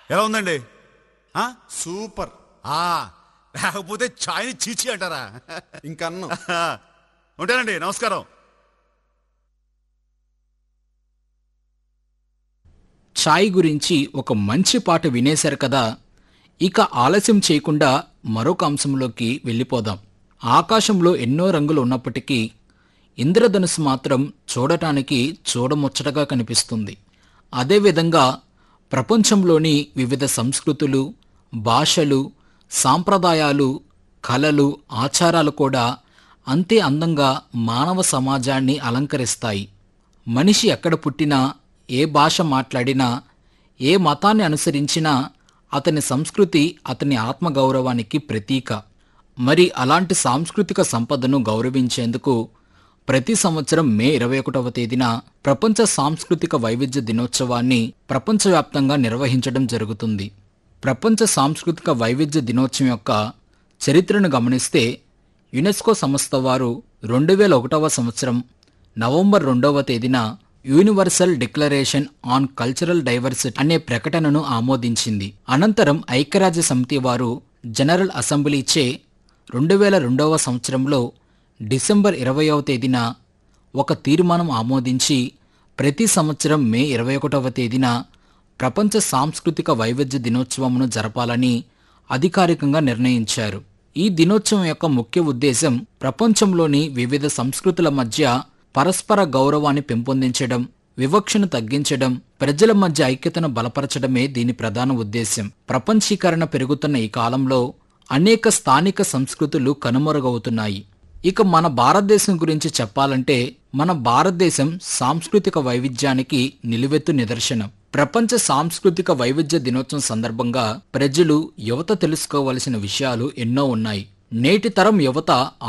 ఎలా ఉందండి ఆ? సూపర్ ఆ, లేకపోతే ఛాయ్ని చీచి అంటారా ఇంకన్ను ఉంటానండి నమస్కారం ఛాయ్ గురించి ఒక మంచి పాట వినేశారు కదా ఇక ఆలస్యం చేయకుండా మరొక అంశంలోకి వెళ్ళిపోదాం ఆకాశంలో ఎన్నో రంగులు ఉన్నప్పటికీ ఇంద్రధనుసు మాత్రం చూడటానికి చూడముచ్చటగా కనిపిస్తుంది అదేవిధంగా ప్రపంచంలోని వివిధ సంస్కృతులు భాషలు సాంప్రదాయాలు కళలు ఆచారాలు కూడా అంతే అందంగా మానవ సమాజాన్ని అలంకరిస్తాయి మనిషి ఎక్కడ పుట్టినా ఏ భాష మాట్లాడినా ఏ మతాన్ని అనుసరించినా అతని సంస్కృతి అతని ఆత్మగౌరవానికి ప్రతీక మరి అలాంటి సాంస్కృతిక సంపదను గౌరవించేందుకు ప్రతి సంవత్సరం మే ఇరవై ఒకటవ తేదీన ప్రపంచ సాంస్కృతిక వైవిధ్య దినోత్సవాన్ని ప్రపంచవ్యాప్తంగా నిర్వహించడం జరుగుతుంది ప్రపంచ సాంస్కృతిక వైవిధ్య దినోత్సవం యొక్క చరిత్రను గమనిస్తే యునెస్కో సంస్థ వారు రెండు వేల ఒకటవ సంవత్సరం నవంబర్ రెండవ తేదీన universal declaration on cultural diversity అనే ప్రకటనను ఆమోదించింది అనంతరం ఐక్యరాజ్య సమితి వారు జనరల్ అసెంబ్లీచే రెండు వేల రెండవ సంవత్సరంలో డిసెంబర్ ఇరవయవ తేదీన ఒక తీర్మానం ఆమోదించి ప్రతి సంవత్సరం మే ఇరవై ఒకటవ తేదీన ప్రపంచ సాంస్కృతిక వైవిధ్య దినోత్సవమును జరపాలని అధికారికంగా నిర్ణయించారు ఈ దినోత్సవం యొక్క ముఖ్య ఉద్దేశం ప్రపంచంలోని వివిధ సంస్కృతుల మధ్య పరస్పర గౌరవాన్ని పెంపొందించడం వివక్షను తగ్గించడం ప్రజల మధ్య ఐక్యతను బలపరచడమే దీని ప్రధాన ఉద్దేశం ప్రపంచీకరణ పెరుగుతున్న ఈ కాలంలో అనేక స్థానిక సంస్కృతులు కనుమరుగవుతున్నాయి ఇక మన భారతదేశం గురించి చెప్పాలంటే మన భారతదేశం సాంస్కృతిక వైవిధ్యానికి నిలువెత్తు నిదర్శనం ప్రపంచ సాంస్కృతిక వైవిధ్య దినోత్సవం సందర్భంగా ప్రజలు యువత తెలుసుకోవలసిన విషయాలు ఎన్నో ఉన్నాయి నేటి తరం యువత